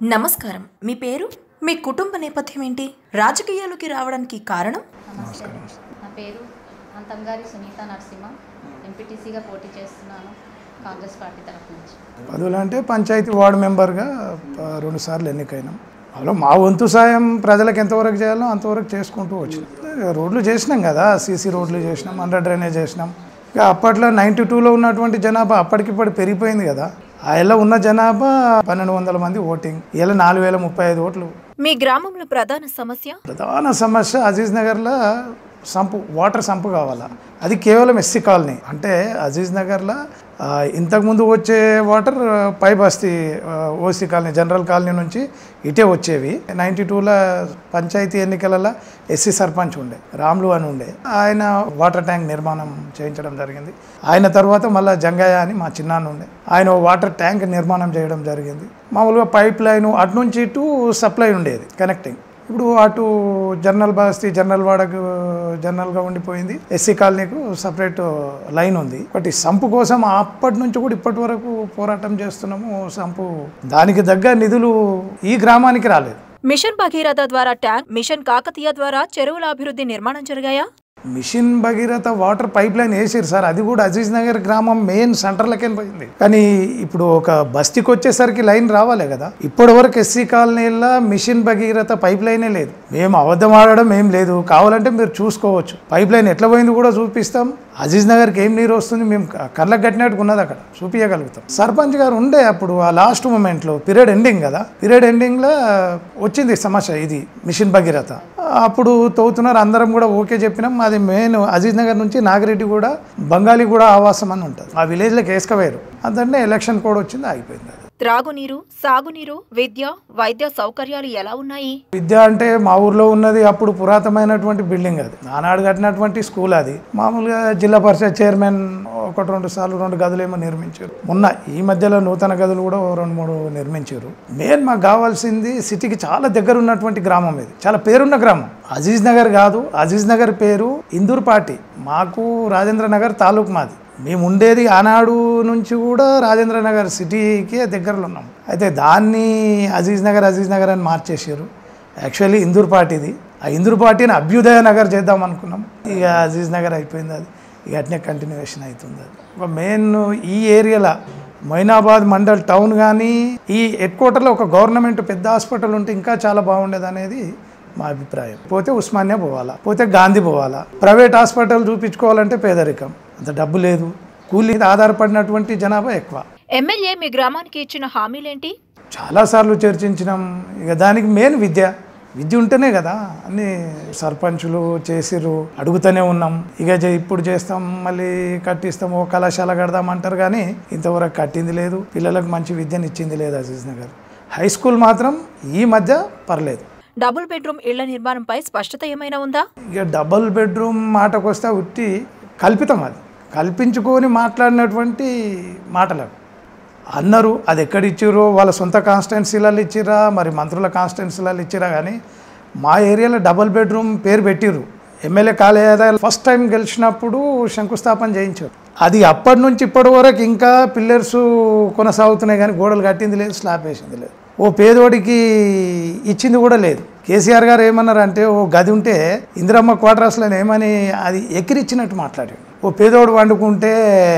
నమస్కారం మీ పేరు మీ కుటుంబ నేపథ్యం ఏంటి రాజకీయాల్లోకి రావడానికి కారణం నమస్తే నా పేరు అంతంగారి సునీత నరసింహ ఎంపీటీసీగా పోటీ చేస్తున్నాను కాంగ్రెస్ పార్టీ తరఫు నుంచి పదవులు అంటే పంచాయతీ వార్డు మెంబర్గా ప- రెండుసార్లు ఎన్నికైనాం అలా మా వంతు సాయం ప్రజలకు ఎంతవరకు చేయాలో అంతవరకు చేసుకుంటూ వచ్చినాం రోడ్లు చేసినాం కదా సీసీ రోడ్లు చేసినాం అండర్ డ్రైనేజ్ చేసినాం ఇక అప్పట్లో నైంటీ టూలో ఉన్నటువంటి జనాభా అప్పటికిప్పుడు పెరిగిపోయింది కదా ఆ ఇలా ఉన్న జనాభా పన్నెండు వందల మంది ఓటింగ్ ఇలా నాలుగు వేల ముప్పై ఐదు ఓట్లు మీ గ్రామంలో ప్రధాన సమస్య ప్రధాన సమస్య అజీజ్ నగర్లో సంపు వాటర్ సంపు కావాలా అది కేవలం ఎస్సీ కాలనీ అంటే అజీజ్ నగర్లో ఆ, ఇంతకుముందు వచ్చే వాటర్ ఆ, పై బస్తీ ఆ, ఓసీ కాలనీ జనరల్ కాలనీ నుంచి ఇటే వచ్చేవి నైంటీ టూలో పంచాయతీ ఎన్నికలలో ఎస్సీ సర్పంచ్ ఉండే రాములు అని ఉండే ఆయన వాటర్ ట్యాంక్ నిర్మాణం చేయించడం జరిగింది ఆయన తర్వాత మళ్ళీ జంగయ్య అని మా చిన్నాన్న ఉండే ఆయన ఓ వాటర్ ట్యాంక్ నిర్మాణం చేయడం జరిగింది మామూలుగా పైప్ లైన్ అటు నుంచి ఇటు సప్లై ఉండేది కనెక్టింగ్ ఇప్పుడు అటు జనరల్ బస్తీ జనరల్ వాడకు జనరల్గా ఉండిపోయింది ఎస్సీ కాలనీకు సపరేట్ లైన్ ఉంది ఒకటి సంపు కోసం అప్పటి నుంచి కూడా ఇప్పటి వరకు పోరాటం చేస్తున్నాము సంపు దానికి తగ్గ నిధులు ఈ గ్రామానికి రాలేదు మిషన్ భగీరథ ద్వారా ట్యాంక్ మిషన్ కాకతీయ ద్వారా చెరువుల అభివృద్ధి నిర్మాణం జరిగాయా mission Bhagiratha water pipeline వేసారు సార్ అది కూడా అజీజ్ నగర్ గ్రామం మెయిన్ సెంటర్లకే పోయింది కానీ ఇప్పుడు ఒక బస్తీకి వచ్చేసరికి లైన్ రావాలే కదా ఇప్పటి వరకు ఎస్సీ కాలనీలో మిషన్ భగీరథ పైప్ లైనే లేదు మేము అబద్ధం ఆడడం ఏం లేదు కావాలంటే మీరు చూసుకోవచ్చు పైప్ లైన్ ఎట్లా పోయింది కూడా చూపిస్తాం అజీజ్ నగర్కి ఏం నీరు వస్తుంది మేము క- కళ్ళకు కట్టినట్టుగా ఉన్నది అక్కడ చూపించగలుగుతాం సర్పంచ్ గారు ఉండే అప్పుడు ఆ లాస్ట్ మూమెంట్లో పీరియడ్ ఎండింగ్ కదా పీరియడ్ ఎండింగ్లో వచ్చింది సమస్య ఇది మిషన్ భగీరథ అప్పుడు తవ్వుతున్నారు అందరం కూడా ఓకే చెప్పినాం అది మెయిన్ అజీజ్ నగర్ నుంచి నాగిరెడ్డి కూడా బంగాళీ కూడా ఆవాసం అని ఉంటుంది ఆ విలేజ్లోకి వేసుకవేరు అందుకనే ఎలక్షన్ కోడ్ వచ్చింది ఆగిపోయింది అది త్రాగునీరు సాగునీరు విద్య వైద్య సౌకర్యాలు ఎలా ఉన్నాయి విద్య అంటే మా ఊర్లో ఉన్నది అప్పుడు పురాతనమైనటువంటి బిల్డింగ్ అది ఆనాడు కట్టినటువంటి స్కూల్ అది మామూలుగా జిల్లా పరిషత్ చైర్మన్ ఒకటి రెండు సార్లు రెండు గదులు ఏమో నిర్మించారు మొన్న ఈ మధ్యలో నూతన గదులు కూడా ఓ రెండు మూడు నిర్మించారు మెయిన్ మాకు కావాల్సింది సిటీకి చాలా దగ్గర ఉన్నటువంటి గ్రామం ఇది చాలా పేరున్న గ్రామం అజీజ్ నగర్ కాదు అజీజ్ నగర్ పేరు ఇందూర్పాటి మాకు రాజేంద్ర నగర్ తాలూకు మాది మేము ఉండేది ఆనాడు నుంచి కూడా రాజేంద్ర నగర్ సిటీకి దగ్గరలో ఉన్నాం అయితే దాన్ని అజీజ్ నగర్ అజీజ్ నగర్ అని మార్చేసారు యాక్చువల్లీ ఇందూర్ పార్టీది ఆ ఇందూర్ పార్టీని అభ్యుదయ నగర్ చేద్దాం అనుకున్నాం ఇక అజీజ్ నగర్ అయిపోయింది అది ఇక అట్నే కంటిన్యూషన్ అవుతుంది అది ఒక మెయిన్ ఈ ఏరియాలో మైనాబాద్ మండల్ టౌన్ కానీ ఈ హెడ్ క్వార్టర్లో ఒక గవర్నమెంట్ పెద్ద హాస్పిటల్ ఉంటే ఇంకా చాలా బాగుండేది అనేది మా అభిప్రాయం పోతే ఉస్మానియా పోవాలా పోతే గాంధీ పోవాలా ప్రైవేట్ హాస్పిటల్ చూపించుకోవాలంటే పేదరికం అంత డబ్బు లేదు కూలీ మీద ఆధారపడినటువంటి జనాభా ఎక్కువ ఎమ్మెల్యే మీ గ్రామానికి ఇచ్చిన హామీలేంటి చాలాసార్లు చర్చించినాం ఇక దానికి మెయిన్ విద్య విద్య ఉంటేనే కదా అన్ని సర్పంచులు చేసిర్రు అడుగుతూనే ఉన్నాం ఇక చే- ఇప్పుడు చేస్తాం మళ్ళీ కట్టిస్తాం ఓ కళాశాల కడదాం అంటారు కానీ ఇంతవరకు కట్టింది లేదు పిల్లలకు మంచి విద్యను ఇచ్చింది లేదు అజీజ్ నగర్ హై స్కూల్ మాత్రం ఈ మధ్య పర్లేదు డబుల్ బెడ్రూమ్ ఇళ్ల నిర్మాణంపై స్పష్టత ఏమైనా ఉందా ఇక డబుల్ బెడ్రూమ్ మాటకు వస్తే ఉట్టి కల్పితం అది కల్పించుకొని మాట్లాడినటువంటి మాటలు అవి. అన్నారు అది ఎక్కడ ఇచ్చిర్రో వాళ్ళ సొంత కాన్స్టిట్యున్సీలలో ఇచ్చిరా మరి మంత్రుల కాన్స్టిట్యున్సీలలో ఇచ్చిరా కానీ మా ఏరియాలో డబుల్ బెడ్రూమ్ పేరు పెట్టిర్రు ఎమ్మెల్యే కాలేదా ఫస్ట్ టైం గెలిచినప్పుడు శంకుస్థాపన చేయించారు అది అప్పటి నుంచి ఇప్పటి వరకు ఇంకా పిల్లర్స్ కొనసాగుతున్నాయి కానీ గోడలు కట్టింది లేదు స్లాబ్ వేసింది లేదు ఓ పేదోడికి ఇచ్చింది కూడా లేదు కేసీఆర్ గారు ఏమన్నారు అంటే ఓ గది ఉంటే ఇందిరమ్మ క్వార్టర్స్లో ఏమని అది ఎక్కిరిచ్చినట్టు మాట్లాడాడు ఓ పేదోడు వండుకుంటే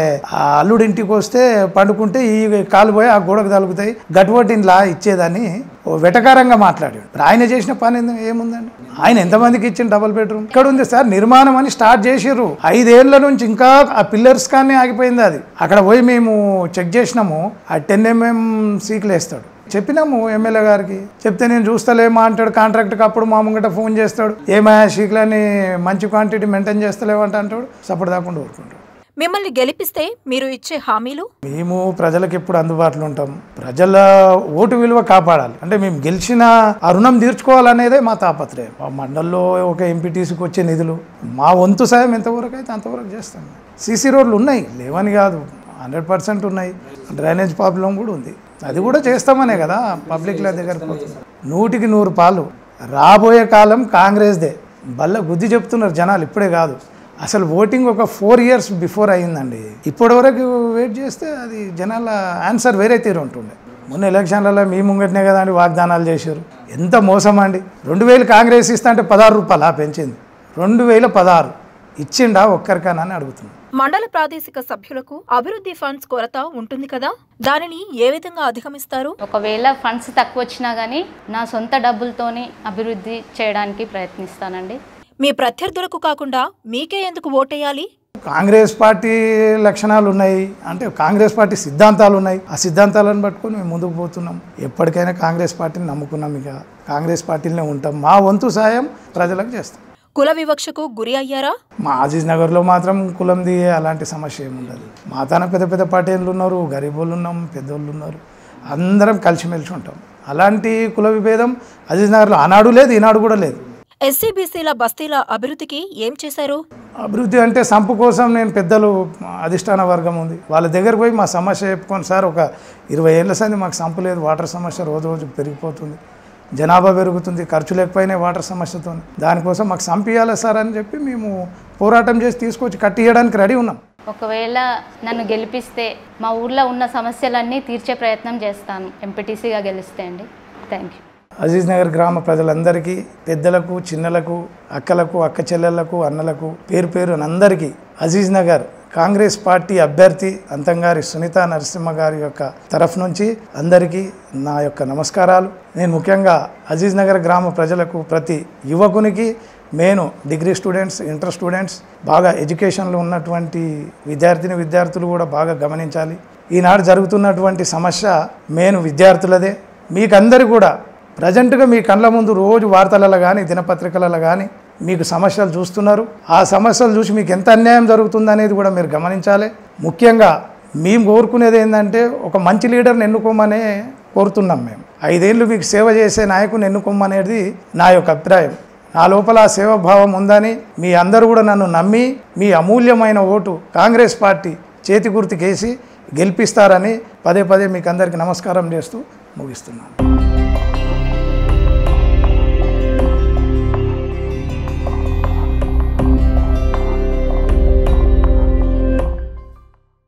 ఆ అల్లుడి ఇంటికి వస్తే పండుకుంటే ఈ కాలు పోయి ఆ గోడకు తలుగుతాయి గట్టుబట్టిన్లా ఇచ్చేదని ఓ వెటకారంగా మాట్లాడాడు మరి ఆయన చేసిన పని ఏంది- ఏముందండి ఆయన ఎంతమందికి ఇచ్చిన డబుల్ బెడ్రూమ్ ఇక్కడ ఉంది సార్ నిర్మాణం అని స్టార్ట్ చేసిర్రు ఐదేళ్ల నుంచి ఇంకా ఆ పిల్లర్స్ కానీ ఆగిపోయింది అది అక్కడ పోయి మేము చెక్ చేసినాము ఆ టెన్ ఎంఎం సీకులు వేస్తాడు చెప్పినాము ఎమ్మెల్యే గారికి చెప్తే నేను చూస్తలేమా అంటాడు కాంట్రాక్ట్కి అప్పుడు మా ముంగట ఫోన్ చేస్తాడు ఏమయ్యా షీక్లని మంచి క్వాంటిటీ మెయింటైన్ చేస్తలేవంట అంటాడు సపోర్ట్ దాకుండా ఊరుకుంటాడు మిమ్మల్ని గెలిపిస్తే మీరు ఇచ్చే హామీలు మేము ప్రజలకు ఎప్పుడు అందుబాటులో ఉంటాం ప్రజల ఓటు విలువ కాపాడాలి అంటే మేము గెలిచిన ఆ రుణం తీర్చుకోవాలనేదే మా తాపత్రయం మా మండల్లో ఒక ఎంపీటీసీకి వచ్చే నిధులు మా వంతు సాయం ఎంతవరకు అయితే అంతవరకు చేస్తాం సీసీ రోడ్లు ఉన్నాయి లేవని కాదు హండ్రెడ్ పర్సెంట్ ఉన్నాయి డ్రైనేజ్ ప్రాబ్లం కూడా ఉంది అది కూడా చేస్తామనే కదా పబ్లిక్ల దగ్గర పోతుంది నూటికి నూరు పాలు రాబోయే కాలం కాంగ్రెస్దే బల్ల గుద్ది చెప్తున్నారు జనాలు ఇప్పుడే కాదు అసలు ఓటింగ్ ఒక ఫోర్ ఇయర్స్ బిఫోర్ అయిందండి ఇప్పటి వరకు వెయిట్ చేస్తే అది జనాల ఆన్సర్ వేరే తీరు ఉంటుండే మొన్న ఎలక్షన్లలో మీ ముంగట్నే కదా అండి వాగ్దానాలు చేశారు ఎంత మోసం అండి రెండు వేలు కాంగ్రెస్ ఇస్తా అంటే పదహారు రూపాయలా పెంచింది రెండు వేల పదహారు ఇచ్చిండా ఒక్కరికైనా అని అడుగుతున్నాను మండల ప్రాదేశిక సభ్యులకు అభివృద్ధి ఫండ్స్ కొరత ఉంటుంది కదా దానిని ఏ విధంగా అధిగమిస్తారు ఒకవేళ ఫండ్స్ తక్కువ వచ్చినా కానీ నా సొంత డబ్బులతోని అభివృద్ధి చేయడానికి ప్రయత్నిస్తానండి మీ ప్రత్యర్థులకు కాకుండా మీకే ఎందుకు ఓటేయాలి కాంగ్రెస్ పార్టీ లక్షణాలు ఉన్నాయి అంటే కాంగ్రెస్ పార్టీ సిద్ధాంతాలు ఉన్నాయి ఆ సిద్ధాంతాలను పట్టుకొని మేము ముందుకు పోతున్నాం ఎప్పటికైనా కాంగ్రెస్ పార్టీని నమ్ముకున్నాం ఇక కాంగ్రెస్ పార్టీలోనే ఉంటాం మా వంతు సాయం ప్రజలకు చేస్తాం కుల వివక్షకు గురి అయ్యారా మా అజీజ్ నగర్లో మాత్రం కులంది అలాంటి సమస్య ఏమి ఉండదు మా తాన పెద్ద పెద్ద పార్టీలు ఉన్నారు గరీబోళ్ళు ఉన్నాం పెద్దోళ్ళు ఉన్నారు అందరం కలిసిమెలిసి ఉంటాం అలాంటి కుల విభేదం అజీజ్ నగర్లో ఆనాడు లేదు ఈనాడు కూడా లేదు ఎస్సీ బీసీల బస్తీల అభివృద్ధికి ఏం చేశారు అభివృద్ధి అంటే సంపు కోసం నేను పెద్దలు అధిష్టాన వర్గం ఉంది వాళ్ళ దగ్గర పోయి మా సమస్య చెప్పుకొని సార్ ఒక ఇరవై ఏళ్ళ సంది మాకు సంపు లేదు వాటర్ సమస్య రోజు రోజు పెరిగిపోతుంది జనాభా పెరుగుతుంది ఖర్చు లేకపోయినాయి వాటర్ సమస్యతో దానికోసం మాకు సంపియాలి సార్ అని చెప్పి మేము పోరాటం చేసి తీసుకొచ్చి కట్టియడానికి రెడీ ఉన్నాం ఒకవేళ నన్ను గెలిపిస్తే మా ఊర్లో ఉన్న సమస్యలన్నీ తీర్చే ప్రయత్నం చేస్తాను ఎంపీటీసీగా గెలిస్తే అండి థ్యాంక్ యూ అజీజ్ నగర్ గ్రామ ప్రజలందరికీ పెద్దలకు చిన్నలకు అక్కలకు అక్క చెల్లెళ్లకు అన్నలకు పేరు పేరు అందరికీ అజీజ్ నగర్ కాంగ్రెస్ పార్టీ అభ్యర్థి అంతంగారి సునీత నరసింహ గారి యొక్క తరఫు నుంచి అందరికీ నా యొక్క నమస్కారాలు నేను ముఖ్యంగా అజీజ్ నగర్ గ్రామ ప్రజలకు ప్రతి యువకునికి నేను డిగ్రీ స్టూడెంట్స్ ఇంటర్ స్టూడెంట్స్ బాగా ఎడ్యుకేషన్లో ఉన్నటువంటి విద్యార్థిని విద్యార్థులు కూడా బాగా గమనించాలి ఈనాడు జరుగుతున్నటువంటి సమస్య మెయిన్ విద్యార్థులదే మీకందరి కూడా ప్రజెంట్గా మీ కళ్ళ ముందు రోజు వార్తలలో కానీ దినపత్రికలలో కానీ మీకు సమస్యలు చూస్తున్నారు ఆ సమస్యలు చూసి మీకు ఎంత అన్యాయం జరుగుతుంది అనేది కూడా మీరు గమనించాలి ముఖ్యంగా మేము కోరుకునేది ఏంటంటే ఒక మంచి లీడర్ని ఎన్నుకోమనే కోరుతున్నాం మేము ఐదేళ్ళు మీకు సేవ చేసే నాయకుని ఎన్నుకోమనేది నా యొక్క అభిప్రాయం నా లోపల ఆ సేవాభావం ఉందని మీ అందరూ కూడా నన్ను నమ్మి మీ అమూల్యమైన ఓటు కాంగ్రెస్ పార్టీ చేతి గుర్తుకేసి గెలిపిస్తారని పదే పదే మీకు అందరికీ నమస్కారం చేస్తూ ముగిస్తున్నాను